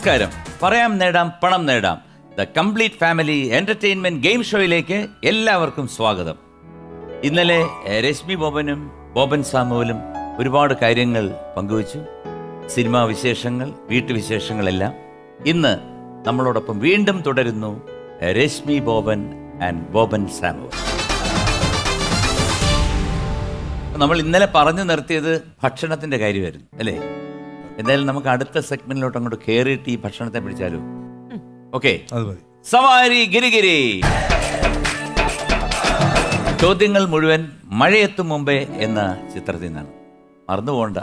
നമസ്കാരം പറയാം നേടാം പണം നേടാം the complete family entertainment game ഷോയിലേക്ക് എല്ലാവർക്കും സ്വാഗതം ഇന്നലെ എഹ്, രശ്മി ബോബനും ബോബൻ സാമുവലും ഒരുപാട് കാര്യങ്ങൾ പങ്കുവച്ചു സിനിമാ വിശേഷങ്ങൾ വീട്ടുവിശേഷങ്ങളെല്ലാം ഇന്ന് നമ്മളോടൊപ്പം വീണ്ടും തുടരുന്നു എഹ്, രശ്മി ബോബൻ ആൻഡ് ബോബൻ സാമുവൽ നമ്മൾ ഇന്നലെ പറഞ്ഞു നിർത്തിയത് ഭക്ഷണത്തിന്റെ കാര്യമായിരുന്നു അല്ലേ എന്തായാലും നമുക്ക് അടുത്ത സെഗ്മെന്റിലോട്ട് അങ്ങോട്ട് കയറിയിട്ട് ഈ ഭക്ഷണത്തെ പിടിച്ചാലോ ഓക്കെ അത് മതി സവാരി ഗിരിഗിരി ചോദ്യങ്ങൾ മുഴുവൻ മഴയെത്തും മുമ്പേ എന്ന ചിത്രത്തിൽ നിന്നാണ് മറന്നു പോണ്ട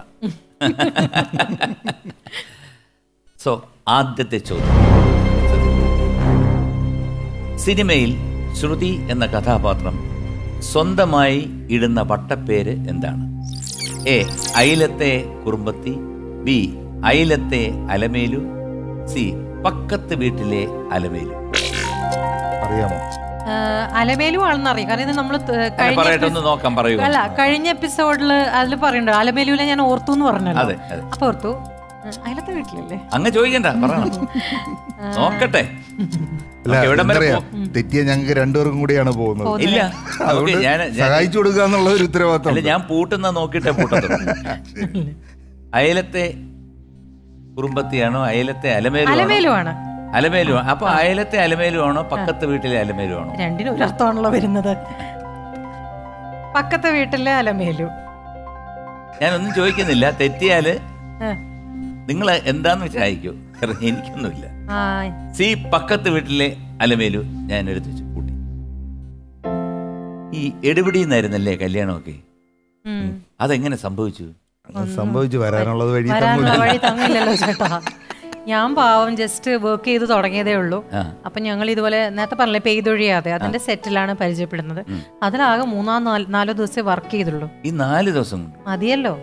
സോ ആദ്യത്തെ ചോദ്യം സിനിമയിൽ ശ്രുതി എന്ന കഥാപാത്രം സ്വന്തമായി ഇടുന്ന വട്ടപ്പേര് എന്താണ് എ അയിലത്തെ കുറുമ്പത്തി ബി അയിലത്തെ അലമേലു സി പക്കത്ത് വീട്ടിലെ അലമേലു അറിയാമോ അലമേലു ആണെന്ന് അറിയാം കാരണം ഇത് നമ്മൾ അങ്ങനെ പറയട്ടെ ഒന്ന് നോക്കാം പറയൂ അല്ല കഴിഞ്ഞ എപ്പിസോഡില് അതിൽ പറയണ്ടോ അലമേലുവിലെ ഞാൻ ഓർത്തു എന്ന് പറഞ്ഞല്ലോ അതെ, അതെ. അപ്പൊ ഓർത്തു ആ, അയലത്തെ വീട്ടിലല്ലേ അങ്ങ് ചോദിക്കണ്ട പറയണം നോക്കട്ടെ അല്ല ഓക്കേ, ഇവിടം വരെ എന്തറിയാ പോ- തെറ്റിയ ഞങ്ങൾക്ക് രണ്ടുപേർക്കും കൂടിയാണ് പോകുന്നത് പോകുന്നത്. ഇല്ല അതുകൊണ്ട് ഓക്കേ, ഞാൻ ഞാൻ- സഹായിച്ചു കൊടുക്കുക എന്നുള്ള ഒരു ഉത്തരവാദിത്വം അല്ല ഞാൻ പൂട്ടുന്ന നോക്കിയിട്ടേ പൂട്ടത്തുള്ളൂ അയലത്തെ കുറുമ്പത്തിയാണോ അയലത്തെ അലമേലു അലമേലു ആണ് അലമേലു അപ്പൊ അയലത്തെ അലമേലു ആണോ പക്കത്തെ വീട്ടിലെ അലമേലു ആണോ രണ്ടിനും ഒരു അർത്ഥമാണല്ലോ വരുന്നത് പക്കത്തെ വീട്ടിലെ അലമേലു ഞാനൊന്നും ചോദിക്കുന്നില്ല തെറ്റിയാല് ആ. നിങ്ങൾ എന്താന്ന് വെച്ചാൽ അയക്കൂ കാരണം എനിക്കൊന്നുമില്ല ആ, സി പക്കത്ത് വീട്ടിലെ അലമേലു ഞാൻ എടുത്ത് വെച്ച് പൂട്ടി ഈ എടുപിടിന്നായിരുന്നല്ലേ കല്യാണമൊക്കെ ഉം. അതെങ്ങനെ സംഭവിച്ചു അത് സംഭവിച്ചു വരാനുള്ളത് വഴി വരാനുള്ള തങ്ങൂല. വഴി തങ്ങില്ലല്ലോ ചേട്ടാ ഞാൻ പാവം ജസ്റ്റ് വർക്ക് ചെയ്ത് തുടങ്ങിയതേ ഉള്ളൂ ആ. അപ്പൊ ഞങ്ങൾ ഇതുപോലെ നേരത്തെ പറഞ്ഞില്ലേ പെയ്തൊഴിയാതെ അതിന്റെ സെറ്റിലാണ് പരിചയപ്പെടുന്നത് അതിലാകെ മൂന്നാം നാല് നാലോ ദിവസമേ വർക്ക് ചെയ്തുള്ളൂ ഈ നാല് ദിവസം കൊണ്ട് മതിയല്ലോ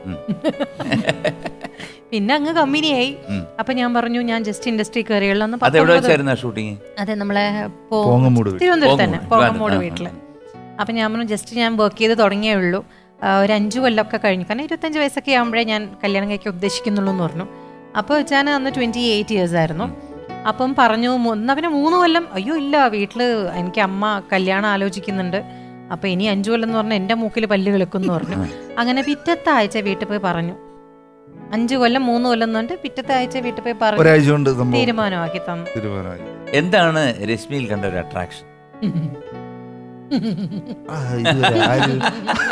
പിന്നെ അങ്ങ് കമ്പനിയായി ഉം. അപ്പൊ ഞാൻ പറഞ്ഞു ഞാൻ ജസ്റ്റ് ഇൻഡസ്ട്രി കയറിയുള്ള അതെവിടെ വെച്ചായിരുന്നു ഷൂട്ടിങ് അതെ നമ്മളെ പോ- പോങ്ങമൂട് വീട്ടിൽ. തിരുവനന്തപുരത്ത് തന്നെ പോങ്ങമൂട്. പോകമൂട് ആ, ആ, വീട്ടില് അപ്പൊ ഞാൻ പറഞ്ഞു ജസ്റ്റ് ഞാൻ വർക്ക് ചെയ്ത് തുടങ്ങിയേ ഉള്ളൂ ആ, ഒരു അഞ്ചു കൊല്ലമൊക്കെ കഴിഞ്ഞു കാരണം ഇരുപത്തഞ്ച് വയസ്സൊക്കെ ആകുമ്പോഴേ ഞാൻ കല്യാണം കഴിക്കാൻ ഉദ്ദേശിക്കുന്നുള്ളൂ എന്ന് പറഞ്ഞു അപ്പോൾ വെച്ചാൽ അന്ന് ട്വന്റി എയ്റ്റ് ഇയേഴ്സ് ആയിരുന്നു അപ്പം പറഞ്ഞു മു- എന്നാ പിന്നെ മൂന്ന് കൊല്ലം അയ്യോ ഇല്ല വീട്ടിൽ എനിക്ക് അമ്മ കല്യാണം ആലോചിക്കുന്നുണ്ട് അപ്പൊ ഇനി അഞ്ചു കൊല്ലം എന്ന് പറഞ്ഞാൽ എൻ്റെ മൂക്കിൽ പല്ല് കിളക്കും എന്ന് പറഞ്ഞു അങ്ങനെ പിറ്റത്തെ ആഴ്ച വീട്ടിൽ പോയി പറഞ്ഞു അഞ്ചു കൊല്ലം മൂന്ന് കൊല്ലം എന്ന് പറഞ്ഞിട്ട് പിറ്റത്തെ ആഴ്ച വീട്ടിൽ പോയി പറഞ്ഞു ഒരാഴ്ച കൊണ്ട് സംഭവം തീരുമാനമാക്കി തന്നു തീരുമാനമായി എന്താണ് രശ്മിയിൽ കണ്ട ഒരു അട്രാക്ഷൻ ആ, ഇതുവരെ ആരും-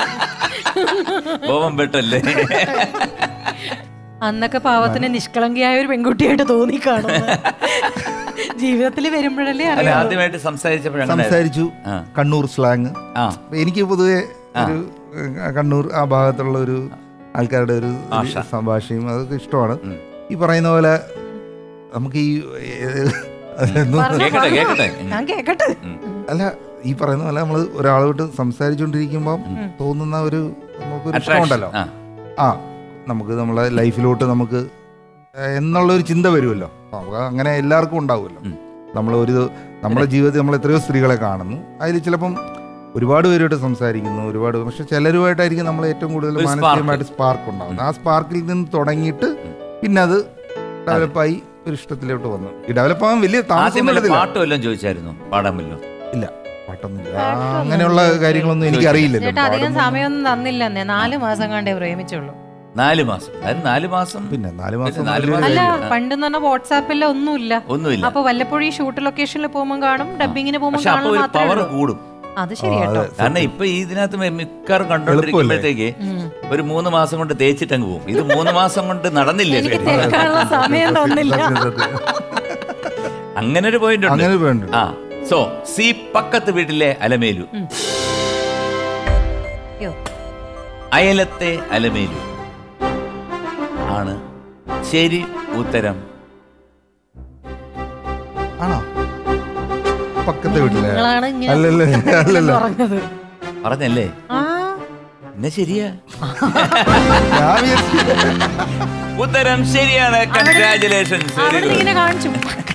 ബോബം പെട്ടല്ലേ അന്നൊക്കെ പാവത്തിന് നിഷ്കളങ്കിയായ ഒരു പെൺകുട്ടിയായിട്ട് തോന്നി കാണുന്നു ജീവിതത്തിൽ വരുമ്പോഴല്ലേ അല്ല അറിയാം ആദ്യമായിട്ട് സംസാരിച്ചപ്പോഴാണ് സംസാരിച്ചു ആ. കണ്ണൂർ സ്ലാങ് ആ എനിക്ക് പൊതുവെ ഒരു ഏഹ്, കണ്ണൂർ ആ ഭാഗത്തുള്ള ഒരു ആൾക്കാരുടെ ഒരു ഭാഷ. സംഭാഷയും അതൊക്കെ ഇഷ്ടമാണ് ഉം. ഈ പറയുന്ന പോലെ നമുക്ക് ഈ ഏഹ്, അതൊന്നും പറഞ്ഞോ, കേക്കട്ടെ, പറഞ്ഞോ. കേക്കട്ടെ. ഉം. ഞാൻ കേക്കട്ടെ അല്ല ഈ പറയുന്ന പോലെ നമ്മൾ ഒരാളോട്ട് സംസാരിച്ചുകൊണ്ടിരിക്കുമ്പോൾ തോന്നുന്ന ഒരു നമുക്കൊരു Attraction. ഇഷ്ടമുണ്ടല്ലോ ആ. ആ നമുക്ക് നമ്മളെ ലൈഫിലോട്ട് നമുക്ക് ഏഹ്, എന്നുള്ളൊരു ചിന്ത വരുമല്ലോ അപ്പൊ നമുക്ക് അങ്ങനെ എല്ലാവർക്കും ഉണ്ടാവുമല്ലോ ഉം. നമ്മൾ ഒരു നമ്മുടെ ജീവിതത്തിൽ നമ്മൾ എത്രയോ സ്ത്രീകളെ കാണുന്നു അതിൽ ചിലപ്പം ഒരുപാട് പേരുമായിട്ട് സംസാരിക്കുന്നു ഒരുപാട് പക്ഷെ ചിലരുമായിട്ടായിരിക്കും നമ്മൾ ഏറ്റവും കൂടുതൽ ഒരു spark. മാനസികമായിട്ട് സ്പാർക്ക് ഉണ്ടാകുന്നത് ആ സ്പാർക്കിൽ നിന്ന് തുടങ്ങിയിട്ട് പിന്നെ അത് ഡെവലപ്പായി ഒരു ഇഷ്ടത്തിലോട്ട് വന്നു ഈ ഡെവലപ്പ് ആവാൻ വലിയ ആദ്യം വല്ല താമസം പാട്ട് വല്ലതും ചോദിച്ചായിരുന്നു പാടാൻ വല്ലോ ഇല്ല പാട്ടൊന്നുമില്ല ആ, അങ്ങനെയുള്ള കാര്യങ്ങളൊന്നും എനിക്ക് അറിയില്ലല്ലോ ചേട്ടാ അധികം പാടുമ്പോ- സമയമൊന്നും തന്നില്ലെന്നേ നാല് മാസം കണ്ടേ പ്രേമിച്ചുള്ളൂ നാല് മാസം അതായത് നാല് മാസം പിന്നെ നാല് മാസം നാല് വലിയ മാസം അല്ല കാര്യമില്ല. പണ്ടെന്ന് പറഞ്ഞാൽ വാട്സാപ്പിൽ ഒന്നുമില്ല ഒന്നുമില്ല അപ്പൊ വല്ലപ്പോഴും ഈ ഷൂട്ട് ലൊക്കേഷനിൽ പോകുമ്പോൾ കാണും ഡബിങ്ങിന് പോകുമ്പോൾ പക്ഷെ അപ്പൊ കാണും ഒരു മാത്രമേ പവർ ഉള്ളൂ. കൂടും അത് ശരി ആ, കേട്ടോ അതെ. കാരണം ഇപ്പൊ ഇതിനകത്ത് മിക്കാറും കണ്ടോണ്ടിരിക്കുമ്പോഴത്തേക്ക് ഉം. ഒരു മൂന്ന് മാസം കൊണ്ട് തേച്ചിട്ടങ്ങ് പോകും ഇത് മൂന്ന് മാസം കൊണ്ട് നടന്നില്ലേ എനിക്ക് ശരി? തേക്കാനുള്ള സമയം തന്നില്ല സത്യം, സത്യം. അങ്ങനെ ഒരു പോയിന്റ് ഉണ്ട് അങ്ങനെ വേണ്ട ആ സോ സി പക്കത്ത് വീട്ടിലെ അലമേലു അയ്യോ. അയലത്തെ അലമേലു ആണ് ശരി ഉത്തരം ആണോ പക്കത്തെ വീട്ടിലെ നിങ്ങളാണ് ഇങ്ങനെ അല്ലല്ല അല്ലല്ല പറഞ്ഞത് പറഞ്ഞല്ലേ ആ പിന്നെ ശരിയാ ഞാൻ വിചാരിച്ചു ഉത്തരം ശരിയാണ് കൺഗ്രാചുലേഷൻസ് വെരി അവിടെ ഗുഡ് ഇങ്ങനെ കാണിച്ചു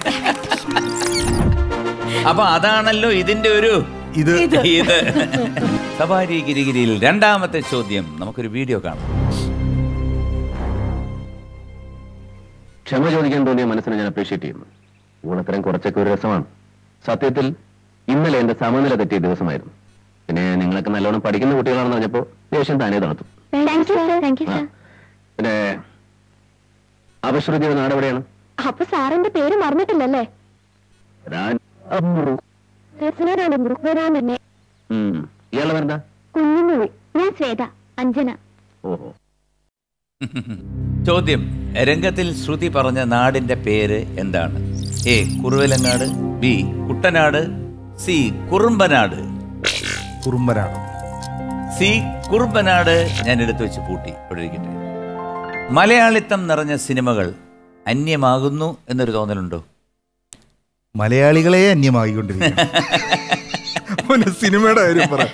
അപ്പൊ അതാണല്ലോ ഇതിന്റെ ഒരു ഇത് ഇത് സവാരി ഗിരിഗിരിയിൽ രണ്ടാമത്തെ ചോദ്യം നമുക്കൊരു വീഡിയോ കാണാം ക്ഷമ ചോദിക്കാൻ തോന്നിയ മനസ്സിനെ ഞാൻ അപ്രീഷിയേറ്റ് ചെയ്യുന്നു ഊണത്തരം കുറച്ചൊക്കെ ഒരു രസമാണ് സത്യത്തിൽ ഇന്നലെ എന്റെ സമനില തെറ്റിയ ദിവസമായിരുന്നു പിന്നെ നിങ്ങളൊക്കെ നല്ലോണം പഠിക്കുന്ന കുട്ടികളാണെന്ന് പറഞ്ഞപ്പോ ദേഷ്യം താനേ തണുത്തു thank you sir thank you ആ. സാർ പിന്നെ അപശ്രുതിയുടെ നാട് എവിടെയാണ് അപ്പൊ സാറിന്റെ പേര് മറന്നിട്ടില്ലല്ലേ രാൻ അമ്രു. രസനോടാണ് മൃഗരാൻ തന്നെ ഉം. ഇയാളുടെ പേരെന്താ കുഞ്ഞുമൊഴി ഞാൻ ശ്വേത അഞ്ജന ഓഹോ ചോദ്യം രംഗത്തിൽ ശ്രുതി പറഞ്ഞ നാടിന്റെ പേര് എന്താണ് A Kuruvalangad B Kuttanad C Kurumbanad കുറുമ്പനാണ് സി കുറുമ്പനാട് ഞാൻ എടുത്തു വെച്ച് പൂട്ടി ഇവിടെ ഇരിക്കട്ടെ മലയാളിത്തം നിറഞ്ഞ സിനിമകൾ അന്യമാകുന്നു എന്നൊരു തോന്നലുണ്ടോ മലയാളികളെ അന്യമായിക്കൊണ്ടിരിക്കുന്നു പിന്നെ സിനിമയുടെ കാര്യം പറ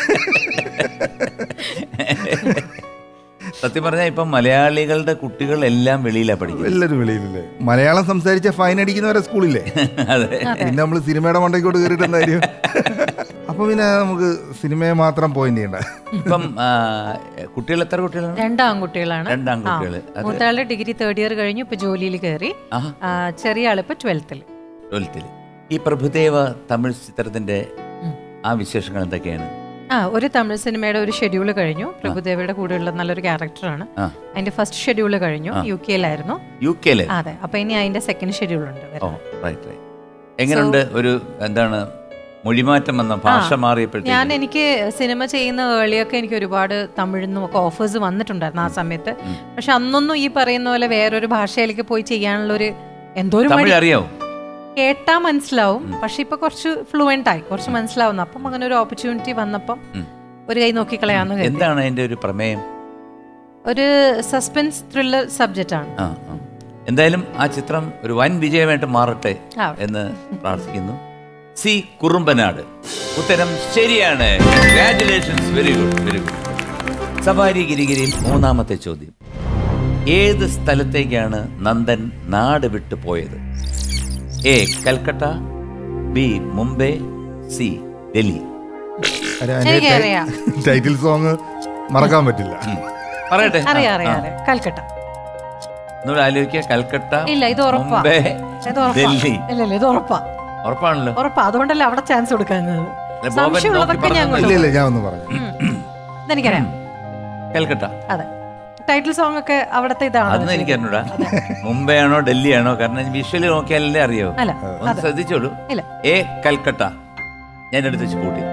സത്യം പറഞ്ഞാൽ ഇപ്പം മലയാളികളുടെ കുട്ടികൾ എല്ലാം വെളിയിലാണ് പഠിക്കുന്നത് എല്ലാവരും വെളിയിലല്ലേ മലയാളം സംസാരിച്ച ഫൈൻ അടിക്കുന്നവരെ സ്കൂളില്ലേ അതെ പിന്നെ നമ്മൾ സിനിമയുടെ മണ്ടയ്ക്കോട്ട് കയറിയിട്ട് എന്താ കാര്യം അപ്പൊ പിന്നെ നമുക്ക് സിനിമയെ മാത്രം പോയിന്റ് ചെയ്യണ്ട ഇപ്പം ആ, കുട്ടികൾ എത്ര കുട്ടികളാണ് രണ്ട് ആൺകുട്ടികളാണ് രണ്ട് ആൺകുട്ടികള്. ആ. അത് മൂത്തയാള് ഡിഗ്രി തേർഡ് ഇയർ കഴിഞ്ഞു ഇപ്പൊ ജോലിയിൽ കയറി ആഹാ. ആ, ചെറിയ ആളിപ്പോ ട്വൽത്തിൽ ട്വൽത്തിൽ ഈ പ്രഭുദേവ തമിഴ് ചിത്രത്തിന്റെ ആ വിശേഷങ്ങൾ എന്തൊക്കെയാണ് ആ ഒരു തമിഴ് സിനിമയുടെ ഒരു ഷെഡ്യൂൾ കഴിഞ്ഞു പ്രഭുദേവയുടെ കൂടെയുള്ള നല്ലൊരു ക്യാരക്ടറാണ് ആ. അതിന്റെ ഫസ്റ്റ് ഷെഡ്യൂൾ കഴിഞ്ഞു യു കെയിലായിരുന്നു യു കെയില് അതെ അപ്പൊ ഇനി അതിന്റെ സെക്കൻഡ് ഷെഡ്യൂൾ ഉണ്ട് ഓ വരുന്നത്. റൈറ്റ് റൈറ്റ് എങ്ങനെയുണ്ട് ഒരു എന്താണ് മൊഴിമാറ്റം വന്ന ഭാഷ ഞാൻ മാറിയപ്പോഴത്തേക്ക് എനിക്ക് സിനിമ ചെയ്യുന്ന ഏളിയൊക്കെ എനിക്ക് ഒരുപാട് തമിഴിൽ നിന്നും ഒക്കെ ഓഫേഴ്സ് വന്നിട്ടുണ്ടായിരുന്നു ആ സമയത്ത് പക്ഷെ അന്നൊന്നും ഈ പറയുന്ന പോലെ വേറൊരു ഭാഷയിലേക്ക് പോയി ചെയ്യാനുള്ള ഒരു എന്തോ ഒരു തമിഴ് മടി അറിയാവോ കേട്ടാ മനസ്സിലാവും പക്ഷെ ഇപ്പൊ കുറച്ച് ഫ്ലുവൻ്റ് ആയി കുറച്ച് മനസ്സിലാവുന്നു അപ്പം അങ്ങനെ ഒരു ഓപ്പർച്യൂണിറ്റി വന്നപ്പം ഉം. ഒരു കൈ നോക്കി കളയാന്ന് കരുതി എന്താണ് അതിന്റെ ഒരു പ്രമേയം ഒരു സസ്പെൻസ് ത്രില്ലർ സബ്ജക്റ്റ് ആണ് ആ ആ. എന്തായാലും ആ ചിത്രം ഒരു വൻ വിജയമായിട്ട് മാറട്ടെ ആ. എന്ന് പ്രാർത്ഥിക്കുന്നു സി കുറുമ്പനാട് ഉത്തരം ശരിയാണ് congratulations very good very good safari ഗിരിഗിരിയിൽ മൂന്നാമത്തെ ചോദ്യം ഏത് സ്ഥലത്തേക്കാണ് നന്ദൻ നാട് വിട്ടു പോയത് A Calcutta B Mumbai C Delhi എനിക്കറിയാം. ടൈറ്റിൽ സോങ് മറക്കാൻ പറ്റില്ല പറയട്ടെ അറിയാം ആ, അറിയാം ആ. അറിയാം കൽക്കട്ട ഒന്നുകൂടെ ആലോചിക്കുക കൽക്കട്ട ഇല്ല ഇത് ഉറപ്പാ മുംബൈ ഇത് ഉറപ്പാ ഡൽഹി ഇല്ല ഇല്ല ഇത് ഉറപ്പാ ഉറപ്പാണല്ലോ ഉറപ്പാ അതുകൊണ്ടല്ലേ അവിടെ ചാൻസ് കൊടുക്കുന്നത് അല്ല, ബോബൻ സംശയമുള്ളതൊക്കെ നോക്കി ഞാൻ പറഞ്ഞതല്ലേ? ഇല്ല കൊണ്ടുപോകും. ഇല്ല ഞാൻ ഒന്ന് പറഞ്ഞു ഉം. ഇതെനിക്കറിയാം കൽക്കട്ട അതെ ടൈറ്റിൽ സോങ് ഒക്കെ അവിടത്തെ ഇതാണ് അതൊന്നും എനിക്ക് അറിഞ്ഞൂടാ മുംബൈ ആണോ ഡൽഹി ആണോ കാരണം വിഷ്വലി നോക്കിയാലല്ലേ അറിയോ അല്ല ഒന്ന് അതെ ശ്രദ്ധിച്ചോളൂ ഇല്ല എ കൽക്കട്ട ഞാൻ എടുത്ത് വെച്ച് കൂട്ടി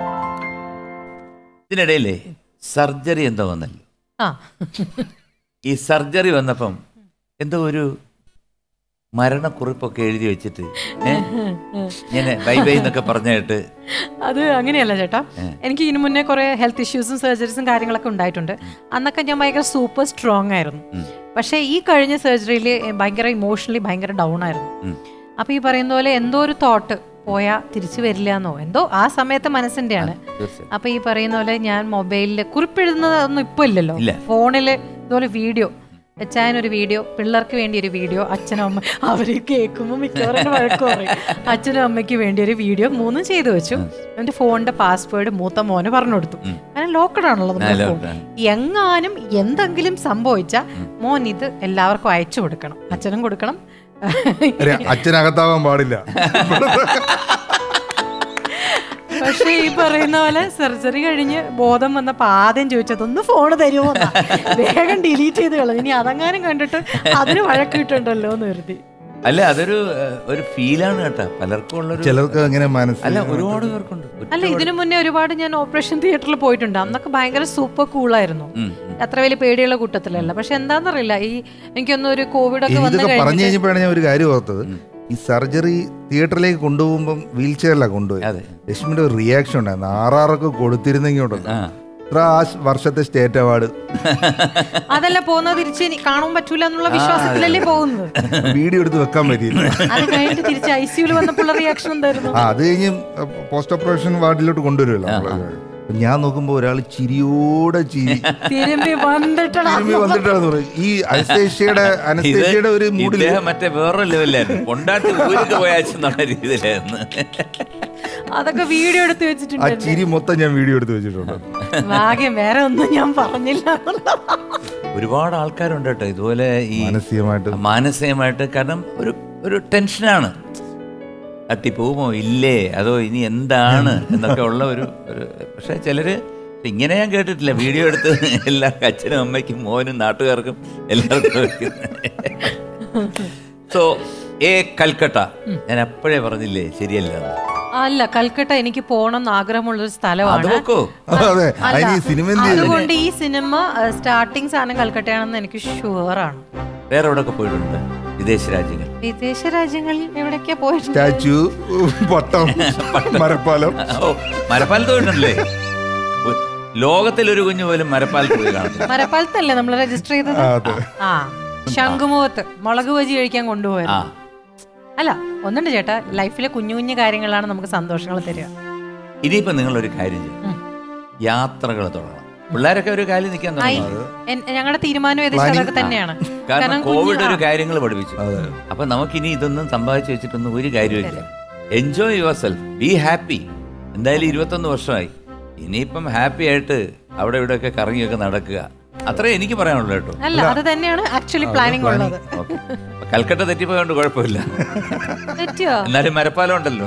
ഇതിനിടയിലേ സർജറി എന്തോ വന്നല്ലോ ആ ഈ സർജറി വന്നപ്പം എന്തോ ഒരു മരണക്കുറിപ്പൊക്കെ എഴുതി വെച്ചിട്ട് ഏ ഇങ്ങനെ ബൈ ബൈ എന്നൊക്കെ പറഞ്ഞായിട്ട് അത് അങ്ങനെയല്ല ചേട്ടാ എനിക്ക് ഇതിനു മുന്നേ കുറെ ഹെൽത്ത് ഇഷ്യൂസും സർജറീസും കാര്യങ്ങളൊക്കെ ഉണ്ടായിട്ടുണ്ട് അന്നൊക്കെ ഞാൻ ഭയങ്കര സൂപ്പർ സ്ട്രോങ് ആയിരുന്നു പക്ഷേ ഈ കഴിഞ്ഞ സർജറിയിൽ ഭയങ്കര ഇമോഷണലി ഭയങ്കര ഡൗൺ ആയിരുന്നു അപ്പൊ ഈ പറയുന്ന പോലെ എന്തോ ഒരു തോട്ട് പോയാ തിരിച്ചു വരില്ല എന്നോ എന്തോ ആ സമയത്ത് മനസ്സിന്റെയാണ് തീർച്ചയായും അപ്പൊ ഈ പറയുന്ന പോലെ ഞാൻ മൊബൈലിൽ കുറിപ്പെഴുതുന്നതൊന്നും ഇപ്പൊ ഇല്ലല്ലോ ഇല്ല. ഫോണില് ഇതുപോലെ വീഡിയോ വെച്ചായനൊരു വീഡിയോ പിള്ളേർക്ക് വേണ്ടി ഒരു വീഡിയോ അച്ഛനും അമ്മ അവര് കേൾക്കുമ്പോൾ മിക്കവാറും വഴക്ക് പറയും അച്ഛനും അമ്മയ്ക്ക് വേണ്ടി ഒരു വീഡിയോ മൂന്നും ചെയ്തു വെച്ചു എന്റെ ഫോണിന്റെ പാസ്വേഡ് മൂത്ത മോന് പറഞ്ഞു കൊടുത്തു കാരണം ലോക്കഡ് ആണല്ലോ നമ്മുടെ ആ, ഫോൺ locked ആണ്. എങ്ങാനും എന്തെങ്കിലും സംഭവിച്ച മോൻ ഇത് എല്ലാവർക്കും അയച്ചു കൊടുക്കണം അച്ഛനും കൊടുക്കണം ഒരു അച്ഛനകത്താവാൻ പാടില്ല പക്ഷെ ഈ പറയുന്ന പോലെ സർജറി കഴിഞ്ഞ് ബോധം വന്നപ്പോ ആദ്യം ചോദിച്ചത് ഒന്ന് ഫോൺ തരുമോ എന്നാ. വേഗം ഡിലീറ്റ് ചെയ്ത് കളഞ്ഞു ഇനി അതങ്ങാനും കണ്ടിട്ട് അതിന് വഴക്കിട്ടുണ്ടല്ലോ എന്ന് കരുതി അല്ല അതൊരു ഏഹ്, ഒരു ഫീലാണ് കേട്ടാ പലർക്കും ഉള്ളൊരു ചിലർക്ക് അങ്ങനെ അല്ല മനസ്സിൽ ഒരുപാട് പേർക്കുണ്ട് അല്ല ഇതിനു മുന്നേ ഒരുപാട് ഞാൻ ഓപ്പറേഷൻ തിയേറ്ററിൽ പോയിട്ടുണ്ട് അന്നൊക്കെ ഭയങ്കര സൂപ്പർ കൂളായിരുന്നു ഉം, ഉം. അത്ര വലിയ പേടിയുള്ള കൂട്ടത്തിലല്ല പക്ഷെ എന്താണെന്നറിയില്ല ഈ എനിക്കൊന്നും ഒരു കോവിഡ് ഒക്കെ വന്നു ഇതൊക്കെ പറഞ്ഞു കഴിഞ്ഞിട്ട് കഴിഞ്ഞപ്പോഴാണ് ഞാൻ ഒരു കാര്യം ഓർത്തത് ഈ സർജറി തിയേറ്ററിലേക്ക് കൊണ്ടുപോകുമ്പോൾ വീൽ ചെയറിലാണ് കൊണ്ടുപോയി അതെ ലക്ഷ്മിയുടെ ഒരു റിയാക്ഷൻ ഉണ്ടായിരുന്നു ആറാറൊക്കെ കൊടുത്തിരുന്നെങ്കിൽ ഉണ്ടല്ലോ ആ ഇത്ര ആ വർഷത്തെ സ്റ്റേറ്റ് അവാർഡ് അതല്ല പോകുന്നത് തിരിച്ച് ഇനി കാണാൻ പറ്റൂല എന്നുള്ള വിശ്വാസത്തിലല്ലേ പോകുന്നത് വീഡിയോ എടുത്ത് വെക്കാൻ പറ്റിയില്ല അത് കഴിഞ്ഞിട്ട് തിരിച്ച് ഐ സിയുൽ വന്നപ്പോൾ റിയാക്ഷൻ എന്തായിരുന്നു ആ അത് കഴിഞ്ഞ് പോസ്റ്റ് ഓപ്പറേഷൻ വാർഡിലോട്ട് കൊണ്ടുവരുമല്ലോ നമ്മള്. അപ്പൊ ഞാൻ നോക്കുമ്പോ ഒരാൾ ചിരിയോടെ ചിരി തിരുമ്പി വന്നിട്ടടാ തിരുമ്മി വന്നിട്ടാണ് പറയും ഈ അനസ്തേഷ്യയുടെ ഇത് അനസ്തേഷ്യയുടെ ഒരു മൂഡിൽ ഇദ്ദേഹം മറ്റേ വേറൊരു ലെവലായിരുന്നു കൊണ്ടാട്ടി ഊരിക്ക് പോയാച്ചെന്നുള്ള രീതിയിലായിരുന്നു അതൊക്കെ വീഡിയോ എടുത്ത് ആ വെച്ചിട്ടുണ്ട് ചിരി മൊത്തം ഞാൻ വീഡിയോ എടുത്ത് വെച്ചിട്ടുണ്ട് ഭാഗ്യം വേറെ ഒന്നും ഞാൻ പറഞ്ഞില്ല ഒരുപാട് ആൾക്കാരുണ്ട് കേട്ടോ ഇതുപോലെ ഈ മാനസികമായിട്ട് മാനസികമായിട്ട് കാരണം ഒരു ഒരു ടെൻഷനാണ് തട്ടിപ്പോകുമോ ഇല്ലേ അതോ ഇനി എന്താണ് എന്നൊക്കെ ഉള്ള ഒരു ഒരു പക്ഷെ ചിലര് ഇങ്ങനെ ഞാൻ കേട്ടിട്ടില്ല വീഡിയോ എടുത്ത് എല്ലാവർക്കും അച്ഛനും അമ്മയ്ക്കും മോനും നാട്ടുകാർക്കും എല്ലാവർക്കും സോ ഏ കൽക്കട്ട ഞാൻ അപ്പോഴേ പറഞ്ഞില്ലേ ശരിയല്ല എന്ന്. അല്ല കൽക്കട്ട എനിക്ക് പോകണം എന്ന് ആഗ്രഹമുള്ള ഒരു അത് സ്ഥലമാണ് വെക്കോ അതെ അല്ല, അതിന് ഈ സിനിമ എന്ത് ചെയ്തു അതുകൊണ്ട് ഈ സിനിമ സ്റ്റാർട്ടിങ് സാധനം കൽക്കട്ടയാണെന്ന് എനിക്ക് ഷുവറാണ് വേറെ എവിടെയൊക്കെ പോയിട്ടുണ്ട് വിദേശ രാജ്യങ്ങൾ വിദേശ രാജ്യങ്ങളിൽ എവിടേക്കാ പോയിട്ടുണ്ട് സ്റ്റാച്ചു പട്ടം മരപ്പാലം ഓ മരപ്പാലത്ത് പോയിട്ടുണ്ടല്ലേ ഒ- ലോകത്തിൽ ഒരു കുഞ്ഞു പോലും മരപ്പാലത്ത് പോയി കാണത്തില്ല മരപ്പാലത്തല്ലേ നമ്മൾ രജിസ്റ്റർ ചെയ്തത് ആ, അതെ ആ ശംഖുമുഖത്ത് മുളക് ബജി കഴിക്കാൻ കൊണ്ടുപോയത് ആ അല്ല ഒന്നുണ്ട് ചേട്ടാ ലൈഫിലെ കുഞ്ഞു കുഞ്ഞു കാര്യങ്ങളാണ് നമുക്ക് സന്തോഷങ്ങൾ തരിക ഇനിയിപ്പോ നിങ്ങൾ ഒരു കാര്യം ചെയ്യും യാത്രകൾ തുടങ്ങണം പിള്ളേരൊക്കെ ഒരു കാര്യം നിൽക്കാൻ തുടങ്ങി ഞങ്ങളുടെ തീരുമാനം ഏകദേശം അതൊക്കെ തന്നെയാണ് കാരണം കുഞ്ഞ് കോവിഡ് ഒരു ആ, കാര്യങ്ങൾ പഠിപ്പിച്ചു അപ്പൊ നമുക്കിനി ഇതൊന്നും സമ്പാദിച്ചു വെച്ചിട്ടൊന്നും ഒരു കാര്യമില്ല enjoy yourself be happy എന്തായാലും ഇരുപത്തൊന്ന് വർഷമായി ഇനിയിപ്പം ഹാപ്പി ആയിട്ട് അവിടെ ഇവിടെയൊക്കെ കറങ്ങിയൊക്കെ നടക്കുക അത്രേ എനിക്ക് പറയാനുള്ളൂ കേട്ടോ അല്ല അത് തന്നെയാണ് ആക്ച്വലി പ്ലാനിങ് ഉള്ളത് ഓക്കെ കൽക്കട്ട തെറ്റിപ്പോയോണ്ട് കുഴപ്പമില്ല പറ്റിയോ എന്നാലും മരപ്പാലം ഉണ്ടല്ലോ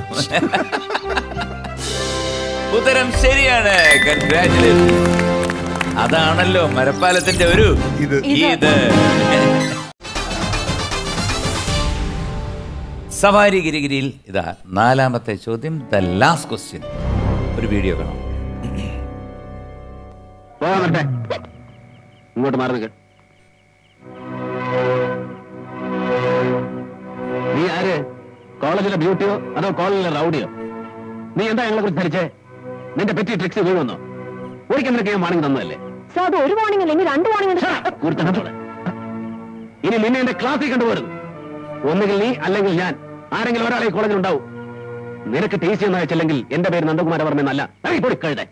ഉത്തരം ശരിയാണ് കൺഗ്രാറ്റുലേഷൻ അതാണല്ലോ മരപ്പാലത്തിന്റെ ഒരു ഇത് ഇത് സവാരി ഗിരിഗിരിയിൽ ഇതാ നാലാമത്തെ ചോദ്യം ദ ലാസ്റ്റ് ക്വസ്റ്റ്യൻ ഒരു വീഡിയോ കാണാം പോകാൻ വരട്ടെ ഇങ്ങോട്ട് മാറി നിൽക്ക നീ ആര് കോളേജിലെ ബ്യൂട്ടിയോ അതോ കോളേജിലെ റൗഡിയോ നീ എന്താ ഞങ്ങളെ കുറിച്ച് ധരിച്ചേ നിന്റെ പെറ്റി ട്രിക്സ് വീഴുമെന്നോ ഒരിക്കൽ നിനക്ക് ഞാൻ വാണിംഗ് തന്നതല്ലേ സോ അത് ഒരു വാണിംഗ് അല്ലെങ്കിൽ രണ്ട് വാണിംഗ് കുരുത്തനത്തോടെ ഇനി നിന്നെ എന്റെ ക്ലാസ്സിൽ കണ്ടുപോരുന്നു ഒന്നുകിൽ നീ അല്ലെങ്കിൽ ഞാൻ ആരെങ്കിലും ഒരാളെ ഈ കോളേജിൽ ഉണ്ടാവും നിനക്ക് ടി സി ഒന്നും അയച്ചില്ലെങ്കിൽ എന്റെ പേര് നന്ദകുമാര വർമ്മയെന്നല്ല പൊടി കഴുതേ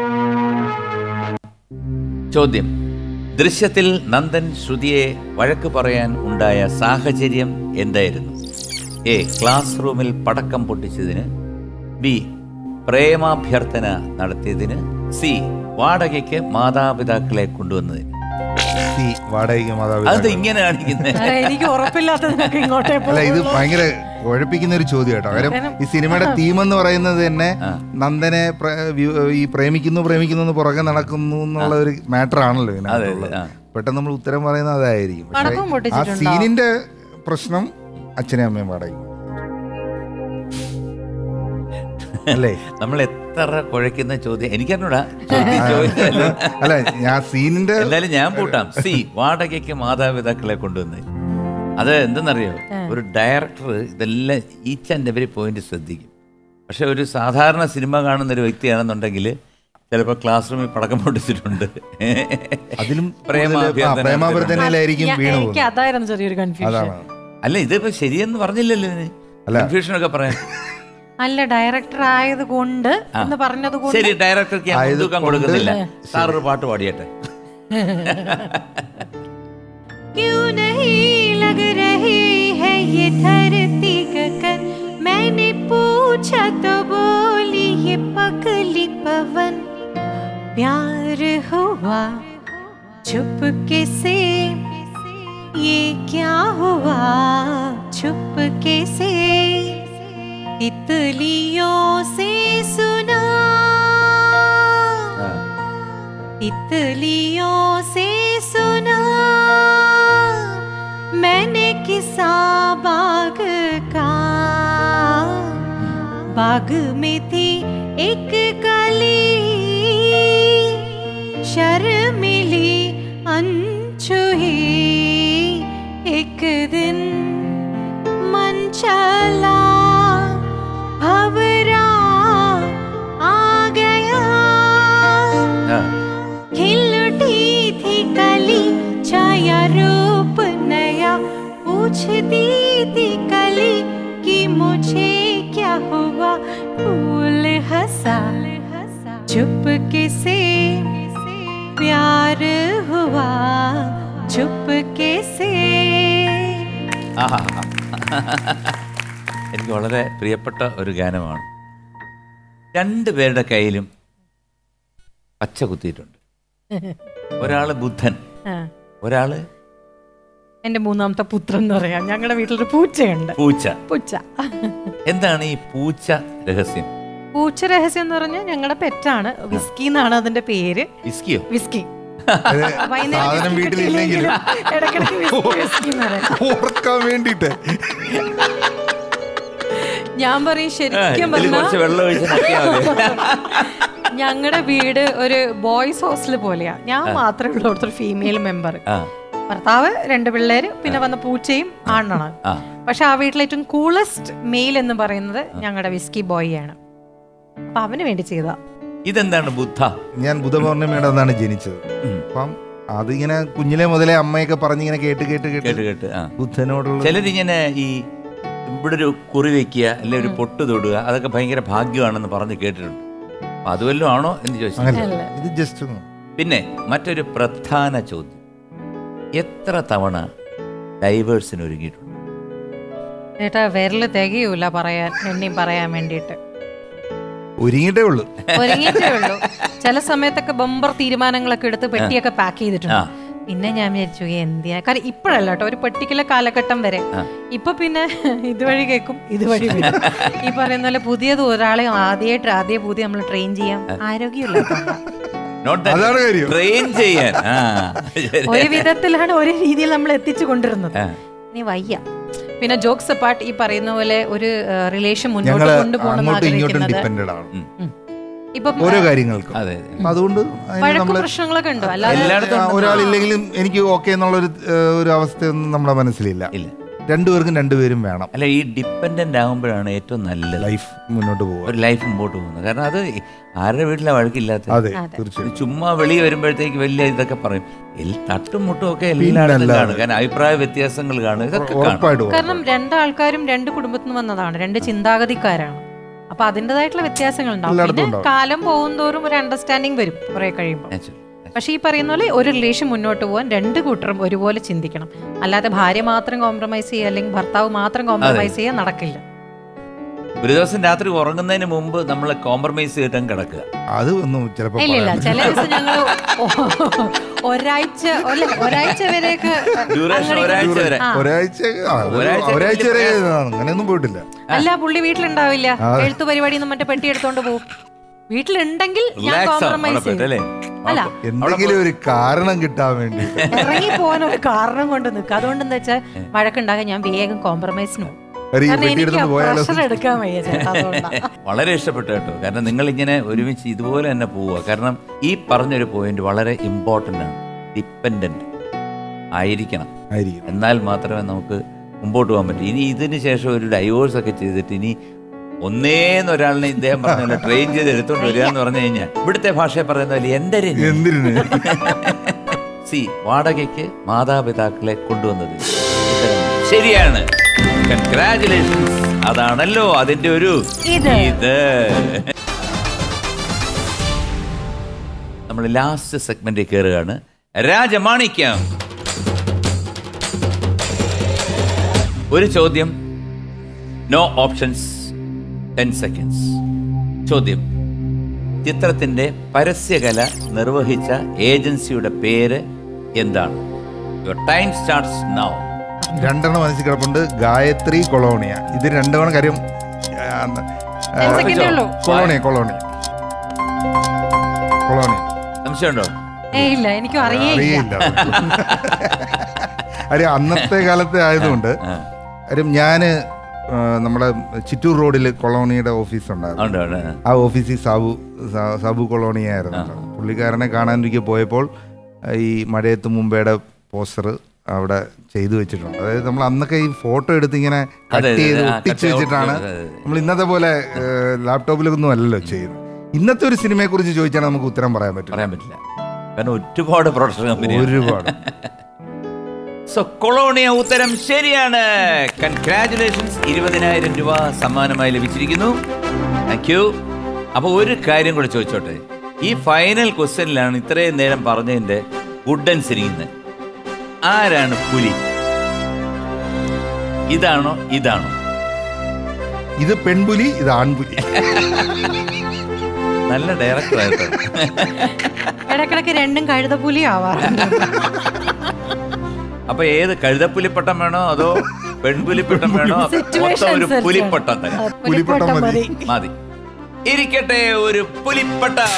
ചോദ്യം ദൃശ്യത്തിൽ നന്ദൻ ശ്രുതിയെ വഴക്ക് പറയാൻ ഉണ്ടായ സാഹചര്യം എന്തായിരുന്നു എ ക്ലാസ് റൂമിൽ പടക്കം പൊട്ടിച്ചതിന് ബി പ്രേമാഭ്യർത്ഥന നടത്തിയതിന് സി വാടകയ്ക്ക് മാതാപിതാക്കളെ കൊണ്ടുവന്നതിന് സി വാടകയ്ക്ക് അത് മാതാപിതാക്കൾ ഇങ്ങനെ കാണിക്കുന്നത് അതെ, എനിക്ക് ഉറപ്പില്ലാത്തതിനൊക്കെ ഇങ്ങോട്ടേ അല്ല ഇത് പോകുള്ളൂ. ഭയങ്കര കുഴപ്പിക്കുന്ന ഒരു ചോദ്യം കേട്ടോ കാര്യം ഈ സിനിമയുടെ തീം എന്ന് പറയുന്നത് തന്നെ നന്ദനെ പ്ര- വ്യ- ഈ പ്രേമിക്കുന്നു പ്രേമിക്കുന്നു എന്ന് പുറകെ നടക്കുന്നു എന്നുള്ള ഒരു മാറ്റർ ആണല്ലോ അതെ, ഇതിനകത്തുള്ളത് ആ. പെട്ടെന്ന് നമ്മൾ ഉത്തരം പറയുന്നത് അതായിരിക്കും പടക്കം പക്ഷേ ആ പൊട്ടിച്ചിട്ടുണ്ടോ? സീനിന്റെ പ്രശ്നം അച്ഛനെയും അമ്മയും വാടകയ്ക്ക് അല്ലേ നമ്മൾ എത്ര കുഴയ്ക്കുന്ന ചോദ്യം എനിക്കറിഞ്ഞൂടാ ചോദ്യം ചോദിച്ചതല്ല. അല്ല ഞാൻ സീനിന്റെ എന്തായാലും ഞാൻ പൂട്ടാം സി വാടകയ്ക്ക് മാതാപിതാക്കളെ കൊണ്ടുവന്ന് അത് എന്തെന്നറിയോ ഒരു ഡയറക്ടർ ഇതെല്ലാം ഈച്ച് ആൻഡ് എവരി പോയിന്റ് ശ്രദ്ധിക്കും പക്ഷെ ഒരു സാധാരണ സിനിമ കാണുന്ന ഒരു വ്യക്തിയാണെന്നുണ്ടെങ്കിൽ ചിലപ്പോൾ ക്ലാസ് റൂമിൽ പടക്കം പൊട്ടിച്ചിട്ടുണ്ട് അതിലും പ്രേമാഭ്യർത്ഥന കൂടുതൽ- ആ, പ്രേമാഭ്യർത്ഥനയിലായിരിക്കും ഞാൻ- വീണു എനിക്ക് പോകുന്നത് അതായിരുന്നു ചെറിയൊരു കൺഫ്യൂഷൻ അതാണ് അല്ല ഇതിപ്പോ ശരിയെന്ന് പറഞ്ഞില്ലല്ലോ ഇതിന് അല്ല. കൺഫ്യൂഷനൊക്കെ പറയാൻ അല്ല ഡയറക്ടർ ആയത് കൊണ്ട് എന്ന് പറഞ്ഞത് കൊണ്ട് ശരി ഡയറക്ടർക്ക് ഞാൻ ആയത് മുൻതൂക്കം കൊണ്ട് കൊടുക്കുന്നില്ല സാർ ഒരു പാട്ട് പാടിയട്ടെ क्यों नहीं लग रही है ये धरती गगन मैंने पूछा तो बोली ये पगली पवन प्यार हुआ चुपके से ये क्या हुआ चुपके से तितलियों से सुना तितलियों से सुना मैंने किसा बाग का बाग में थी एक कली शर्मिली अनछुई एक दिन मन चला भवरा आ गया ആ. खिल उठी थी कली छाया रूप नया पूछती थी कली कि मुझे क्या हुआ फूल हंसा चुपके से प्यार हुआ चुपके से ആഹാ. എനിക്ക് വളരെ പ്രിയപ്പെട്ട ഒരു ഗാനമാണ് രണ്ട് പേരുടെ കയ്യിലും പച്ച കുത്തിയിട്ടുണ്ട് ഒരാള് ബുദ്ധൻ ആ. ഒരാള് എന്റെ മൂന്നാമത്തെ പുത്രൻ എന്ന് പറയാം ഞങ്ങളുടെ വീട്ടിലൊരു പൂച്ചയുണ്ട് പൂച്ച പൂച്ച എന്താണ് ഈ പൂച്ച രഹസ്യം പൂച്ച രഹസ്യം എന്ന് പറഞ്ഞാൽ ഞങ്ങളുടെ പെറ്റാണ് വിസ്കി എന്നാണ് അതിന്റെ പേര് വിസ്കിയോ വിസ്കി അത് വൈകുന്നേരം സാധനം biscuit വീട്ടിലില്ലെങ്കിലും ഇടയ്ക്കിടയ്ക്ക് വിസ്കി വിസ്കി എന്ന് പറയും ഓർക്കാൻ വേണ്ടിട്ട് ഞാൻ പറയും ആ, ശരിക്കും ഇതില് കുറച്ച് പറഞ്ഞാൽ വെള്ളം ഒഴിച്ച് നക്കിയാ മതി ഞങ്ങളുടെ വീട് ഒരു ബോയ്സ് ഹോസ്റ്റൽ പോലെയാ ഞാൻ മാത്രമേ ഉള്ളൂ അവിടുത്തെ ഫീമെയിൽ മെമ്പർ ആ ഭർത്താവ് രണ്ട് പിള്ളേര് പിന്നെ വന്ന പൂച്ചയും ആണാണ് ആ പക്ഷെ ആ വീട്ടിലെ ഏറ്റവും കൂളസ്റ്റ് മെയിൽ എന്ന് പറയുന്നത് ഞങ്ങളുടെ വിസ്കി ബോയ് ആണ് അപ്പൊ അവന് വേണ്ടി ചെയ്ത ഇതെന്താണ് ബുദ്ധ ഞാൻ ബുധപൗർണിമയുടെ അന്നാണ് ജനിച്ചത് ഉം. അപ്പം അതിങ്ങനെ കുഞ്ഞിലെ മുതലേ അമ്മയൊക്കെ പറഞ്ഞിങ്ങനെ കേട്ട് കേട്ട് കേട്ട് കേട്ട് കേട്ട് ആ ബുദ്ധനോടുള്ള ചിലരിങ്ങനെ ഈ ഇവിടെ ഒരു കുറി വെക്കുക അല്ലെ ഒരു പൊട്ട് തൊടുക അതൊക്കെ ഭയങ്കര ഭാഗ്യമാണെന്ന് പറഞ്ഞ് കേട്ടിട്ടുണ്ട് അപ്പൊ അത് വല്ലതും ആണോ എന്ന് ചോദിച്ചു അങ്ങനെ ഇത് ജസ്റ്റ് പിന്നെ മറ്റൊരു പ്രധാന ചോദ്യം എത്ര തവണ ഡൈവേഴ്സിന് ഒരുങ്ങിയിട്ടുണ്ട് ചേട്ടാ വിരല് തികയൂല പറയാൻ എന്നെയും പറയാൻ വേണ്ടിയിട്ട് ഒരുങ്ങിയിട്ടേ ഉള്ളൂ ഒരുങ്ങിയിട്ടേ ഉള്ളൂ ചില സമയത്തൊക്കെ ബമ്പർ തീരുമാനങ്ങളൊക്കെ എടുത്ത് പെട്ടിയൊക്കെ പാക്ക് ചെയ്തിട്ടുണ്ട് ആ. പിന്നെ ഞാൻ വിചാരിച്ചു എന്തിയാ കാരണം ഇപ്പോഴല്ല കേട്ടോ ഒരു പെർട്ടിക്കുലർ കാലഘട്ടം വരെ ആ. ഇപ്പൊ പിന്നെ ഇതുവഴി കേൾക്കും ഇതുവഴി വരും ഈ പറയുന്ന പോലെ പുതിയത് ഒരാളെ ആദ്യമായിട്ട് ആദ്യ പുതിയ നമ്മൾ ട്രെയിൻ ചെയ്യാം ആരോഗ്യമില്ല നോട്ട് അതാണ് കാര്യം. ട്രെയിൻ ചെയ്യാൻ ആ ശരി. ഒരു വിധത്തിലാണ് ഒരു രീതിയിൽ നമ്മൾ എത്തിച്ചു കൊണ്ടിരുന്നത് ആ. ഇനി വയ്യ പിന്നെ ജോക്സ് അപ്പാർട്ട് ഈ പറയുന്ന പോലെ ഒരു റിലേഷൻ മുന്നോട്ട് ഞങ്ങള് കൊണ്ടുപോകണം അങ്ങോട്ടും ഇങ്ങോട്ടും ആഗ്രഹിക്കുന്നത് ഡിപ്പെൻഡഡ് ആണ് ഉം. ഇപ്പൊ ഓരോ കാര്യങ്ങൾക്കും അതെ അപ്പൊ അതുകൊണ്ട് അതിന് വഴക്കും നമ്മള് പ്രശ്നങ്ങളൊക്കെ ഉണ്ടോ അല്ലാതെ എല്ലായിടത്തും ആ, ഉണ്ടെന്ന് ഒരാളില്ലെങ്കിലും എനിക്ക് ഓക്കെ എന്നുള്ള ഒരു ഒരു അവസ്ഥയൊന്നും നമ്മുടെ മനസ്സിലില്ല ഇല്ല രണ്ടുപേർക്കും രണ്ടുപേരും വേണം അല്ല ഈ ഡിപ്പെൻഡന്റ് ആകുമ്പോഴാണ് ഏറ്റവും നല്ലത് ലൈഫ് മുന്നോട്ട് പോവുക ഒരു ലൈഫ് മുമ്പോട്ട് പോകുന്നത് കാരണം അത് ആരുടെ വീട്ടിലെ വഴക്കില്ലാത്ത അതെ അതെ. തീർച്ചയായും ചുമ്മാ വെളി വരുമ്പോഴത്തേക്ക് വലിയ ഇതൊക്കെ പറയും എൽ- തട്ടും മുട്ടും ഒക്കെ എല്ലായിടത്തും പിന്നല്ലാതെ. കാണും കാരണം അഭിപ്രായ വ്യത്യാസങ്ങൾ കാണും ഇതൊക്കെ കാണും ഉറപ്പായിട്ടും കാരണം രണ്ടാൾക്കാരും രണ്ട് കുടുംബത്തിൽ നിന്ന് വന്നതാണ് രണ്ട് ചിന്താഗതിക്കാരാണ് അപ്പൊ അതിൻ്റെതായിട്ടുള്ള വ്യത്യാസങ്ങൾ ഉണ്ടാവും എല്ലായിടത്തും പിന്നെ ഉണ്ടാവും. കാലം പോകുന്തോറും ഒരു അണ്ടർസ്റ്റാൻഡിങ് വരും കുറെ കഴിയുമ്പോൾ Natural. പക്ഷെ ഈ പറയുന്ന പോലെ ഒരു റിലേഷൻ മുന്നോട്ട് പോകാൻ രണ്ട് കൂട്ടരും ഒരുപോലെ ചിന്തിക്കണം അല്ലാതെ ഭാര്യ മാത്രം കോംപ്രമൈസ് ചെയ്യുക അല്ലെങ്കിൽ ഭർത്താവ് മാത്രം കോംപ്രമൈസ് ചെയ്യുക നടക്കില്ല ഒരു ദിവസം രാത്രി ഉറങ്ങുന്നതിന് മുമ്പ് നമ്മൾ കോംപ്രമൈസ് ചെയ്തിട്ടും കിടക്കുക അത് ഒന്നും ചിലപ്പോ ഇല്ല ഇല്ല പറയാൻ ചില ദിവസം ഞങ്ങൾ ഒരാഴ്ച അല്ല ഒരാഴ്ച വരെയൊക്കെ ഡ്യൂറേഷൻ അങ്ങനെ ഒരാഴ്ച വരെ ആ. ഒരാഴ്ച ആ, ഒരു- ഒരാഴ്ച ഒരാഴ്ച വരെ വലിയ അങ്ങനെയൊന്നും പോയിട്ടില്ല അല്ല പുള്ളി വീട്ടിലുണ്ടാവില്ല ആ. എഴുത്തു പരിപാടി മറ്റേ പെട്ടി എടുത്തോണ്ട് പോകും വീട്ടിലുണ്ടെങ്കിൽ ഞാൻ റിലാക്സ് ആവും കോംപ്രമൈസ് അവിടെ പോയിട്ട് ചെയ്യും അല്ലേ അല്ല. അവിടെ എന്തെങ്കിലും ഒരു കാരണം കിട്ടാൻ വേണ്ടി ഇറങ്ങി പോകാൻ ഒരു കാരണം കൊണ്ട് നിൽക്കുക അതുകൊണ്ട് എന്താ വെച്ചാൽ വഴക്കുണ്ടാകാൻ ഞാൻ വേഗം കോംപ്രമൈസിന് പോകും ഒരു ഈ കാരണം പെട്ടി എനിക്ക് എടുത്തോണ്ട് പോയാലോ പ്രഷർ എടുക്കാൻ വയ്യ ചേട്ടാ അതുകൊണ്ടാ വളരെ ഇഷ്ടപ്പെട്ടു കേട്ടോ കാരണം നിങ്ങൾ ഇങ്ങനെ ഒരുമിച്ച് ഇതുപോലെ തന്നെ പോവുക കാരണം ഈ പറഞ്ഞൊരു പോയിന്റ് വളരെ ഇമ്പോർട്ടൻ്റ് ആണ് ഡിപ്പെൻഡന്റ് ആയിരിക്കണം ആയിരിക്കും എന്നാൽ മാത്രമേ നമുക്ക് മുമ്പോട്ട് പോകാൻ പറ്റൂ ഇനി ഇതിന് ശേഷം ഒരു ഡൈവോഴ്സ് ഒക്കെ ചെയ്തിട്ട് ഇനി ഒന്നേന്ന് ഒരാളിനെ ഇദ്ദേഹം പറഞ്ഞ പോലെ ട്രെയിൻ ചെയ്ത് എടുത്തോണ്ട് വരിക എന്ന് പറഞ്ഞു കഴിഞ്ഞാൽ ഇവിടുത്തെ ഭാഷയെ പറയുന്ന പോലെ എന്തര എന്തിനു സി വാടകയ്ക്ക് മാതാപിതാക്കളെ കൊണ്ടുവന്നത് ശരിയാണ് കൺഗ്രാചുലേഷൻസ് അതാണല്ലോ അതിന്റെ ഒരു ഇത്. ഇത് നമ്മൾ ലാസ്റ്റ് സെഗ്മെന്റിൽ കയറുകയാണ് രാജമാണിക്യം ഒരു ചോദ്യം നോ ഓപ്ഷൻസ് ടെൻ സെക്കൻഡ്സ് ചോദ്യം ചിത്രത്തിന്റെ പരസ്യകല നിർവഹിച്ച ഏജൻസിയുടെ പേര് എന്താണ് യുവർ ടൈം സ്റ്റാർട്ട്സ് നൗ രണ്ടെണ്ണം മനസ്സിൽ കിടപ്പുണ്ട് ഗായത്രി കൊളോണിയ ഇത് രണ്ടെണ്ണം കാര്യം ആ, ആ, Ten second ഉള്ളൂ കൊളോണിയ കൊളോണിയ കൊളോണിയ സംശയമുണ്ടോ ഏ ഇല്ല എനിക്കും അറിയേയില്ല അറിയില്ല കാര്യം അന്നത്തെ കാലത്തെ ആയതുകൊണ്ട് ആ, കാര്യം ഞാന് ആ, നമ്മുടെ ചിറ്റൂർ റോഡിൽ കൊളോണിയുടെ ഓഫീസ് ഉണ്ടായിരുന്നു ഉണ്ട്, ഉണ്ട്. ആ ഓഫീസിൽ സാബു സാ- സാബു കൊളോണിയായിരുന്നു പുള്ളിക്കാരനെ കാണാനൊരിക്കൽ പോയപ്പോൾ ആ, ഈ മഴയത്ത് മുമ്പേടെ പോസ്റ്റർ അവിടെ ചെയ്തു വെച്ചിട്ടുണ്ട് അതായത് നമ്മൾ അന്നൊക്കെ ഈ ഫോട്ടോ എടുത്ത് ഇങ്ങനെ അതെ, കട്ട് അതെ, ചെയ്ത് ആ, ഒട്ടിച്ച് cut വെച്ചിട്ടാണ് അതെ, അതെ. നമ്മൾ ഇന്നത്തെ പോലെ ലാപ്ടോപ്പിലൊന്നും അല്ലല്ലോ ചെയ്യുന്നത് ഇന്നത്തെ ഒരു സിനിമയെ കുറിച്ച് ചോദിച്ചാൽ നമുക്ക് ഉത്തരം പറയാൻ പറ്റും പറയാൻ പറ്റില്ല കാരണം ഒരുപാട് പ്രൊഡക്ഷൻ കമ്പനി ഒരുപാട് സോ കൊളോണിയ ഉത്തരം ശരിയാണ് കൺഗ്രാചുലേഷൻസ് ഇരുപതിനായിരം രൂപ സമ്മാനമായി ലഭിച്ചിരിക്കുന്നു താങ്ക് യു അപ്പൊ ഒരു കാര്യം കൂടെ ചോദിച്ചോട്ടെ ഈ ഫൈനൽ ക്വസ്റ്റ്യനിലാണ് ഇത്രയും നേരം പറഞ്ഞതിന്റെ ഗുഡൻ സിരിങ്ങുന്നത് ആരാണ് പുലി ഇതാണോ ഇതാണോ ഇത് പെൺപുലി ഇത് ആൺപുലി നല്ല ഡയറക്ടർ ആയിട്ട് ഇടക്കിടക്ക് രണ്ടും കഴുതപ്പുലി ആവാറുണ്ട് അപ്പൊ ഏത് കഴുതപ്പുലിപ്പട്ടം വേണോ അതോ പെൺപുലിപ്പട്ടം വേണോ Situation മൊത്തം ഒരു അനുസരിച്ചാണ്. പുലിപ്പട്ടം തന്നെ പുലിപ്പട്ടം മതി. മതി ഇരിക്കട്ടെ ഒരു പുലിപ്പട്ടം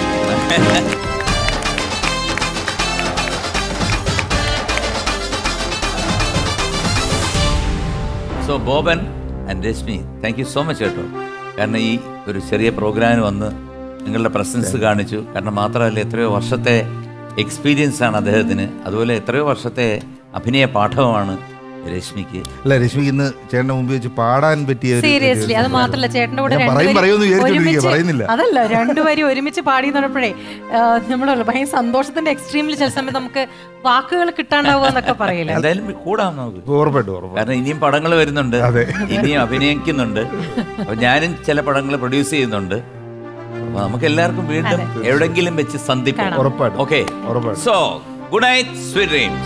so Boban and Rashmi thank you so much കേട്ടോ കാരണം ഈ ഒരു ചെറിയ പ്രോഗ്രാമിന് വന്ന് നിങ്ങളുടെ പ്രസൻസ് കാണിച്ചു കാരണം മാത്രമല്ല എത്രയോ വർഷത്തെ എക്സ്പീരിയൻസ് ആണ് അദ്ദേഹത്തിന് അതുപോലെ എത്രയോ വർഷത്തെ അഭിനയ പാഠവുമാണ് രശ്മിക്ക് അല്ല രശ്മിക്ക് ഇന്ന് ചേട്ടന്റെ മുമ്പിൽ വെച്ച് പാടാൻ പറ്റിയ ഒരു- സീരിയസ്ലി അത് മാത്രല്ല ചേട്ടന്റെ കൂടെ ഞാൻ പറയും രണ്ടുപേരും പറയുമെന്ന് വിചാരിച്ചോണ്ടിരിക്കുക, ഒരുമിച്ച് പറയുന്നില്ല. അതല്ല രണ്ടുപേരും ഒരുമിച്ച് പാടി എന്നപ്പോഴേ നമ്മളല്ലോ ഭയങ്കര സന്തോഷത്തിന്റെ എക്സ്ട്രീമിൽ ചില സമയത്ത് നമുക്ക് വാക്കുകൾ കിട്ടാണ്ടാവുക എന്നൊക്കെ പറയില്ല എന്തായാലും കൂടാം നമുക്ക് ഉറപ്പായിട്ടും ഉറപ്പായിട്ടും കാരണം ഇനിയും പടങ്ങൾ വരുന്നുണ്ട് അതെ. ഇനിയും അഭിനയിക്കുന്നുണ്ട് അപ്പൊ ഞാനും ചില പടങ്ങൾ പ്രൊഡ്യൂസ് ചെയ്യുന്നുണ്ട് അപ്പൊ നമുക്ക് എല്ലാവർക്കും വീണ്ടും എവിടെങ്കിലും വെച്ച് സന്ധിക്കാം ഉറപ്പായിട്ടും. ഓക്കെ ഉറപ്പായിട്ടും. So good night sweet dreams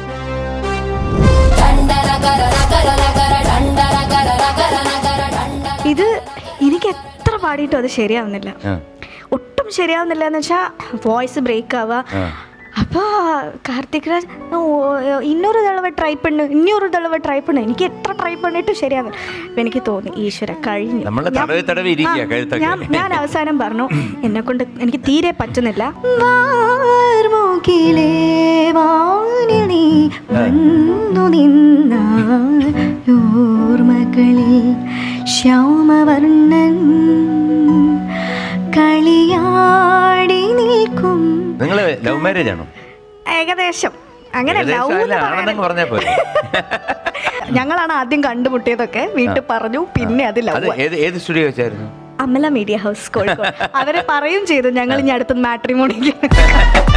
ഇത് എനിക്ക് എത്ര പാടിയിട്ടും അത് ശരിയാവുന്നില്ല ഒട്ടും ശരിയാവുന്നില്ല എന്ന് വെച്ചാ വോയിസ് ബ്രേക്ക് ആവുക അപ്പൊ കാർത്തിക് രാജ് ഓ, ഇന്നൊരു തളവ ട്രൈ പണ്ണ് ഇനിയൊരു തളവ ട്രൈ പണ്ണ് എനിക്ക് എത്ര ട്രൈ പണിട്ടും ശരിയാവുന്നില്ല അപ്പൊ എനിക്ക് തോന്നി ഈശ്വര കഴിഞ്ഞു നമ്മള് ഞാൻ- തടവി തടവി ഇരിക്കുക ആ, കഴുത്തൊക്കെ. ഞാൻ ഞാൻ അവസാനം പറഞ്ഞു എന്നെ കൊണ്ട് എനിക്ക് തീരെ പറ്റുന്നില്ല വാർമുകിലേ വാനിൽ നീ വന്നു നിന്നാൽ ഓർമ്മകളിൽ ശ്യാമവർണ്ണൻ കളിയാടി നിൽക്കും നിങ്ങൾ ലവ് മാരേജ് ആണോ ഏകദേശം അങ്ങനെ ഏകദേശം love അല്ല, എന്ന് ആണെന്നങ്ങ് പറയാൻ- പറഞ്ഞാ പോലെ ഞങ്ങളാണ് ആദ്യം കണ്ടുമുട്ടിയതൊക്കെ വീട്ടിൽ പറഞ്ഞു പിന്നെ അത് അത് ലവ് ഏത് ഏത് സ്റ്റുഡിയോ വെച്ചായിരുന്നു അമല മീഡിയ ഹൗസ് കോഴിക്കോട് അവരെ പറയും ചെയ്തു ഞങ്ങൾ ഇനി അടുത്ത മാട്രിമോണിക്ക്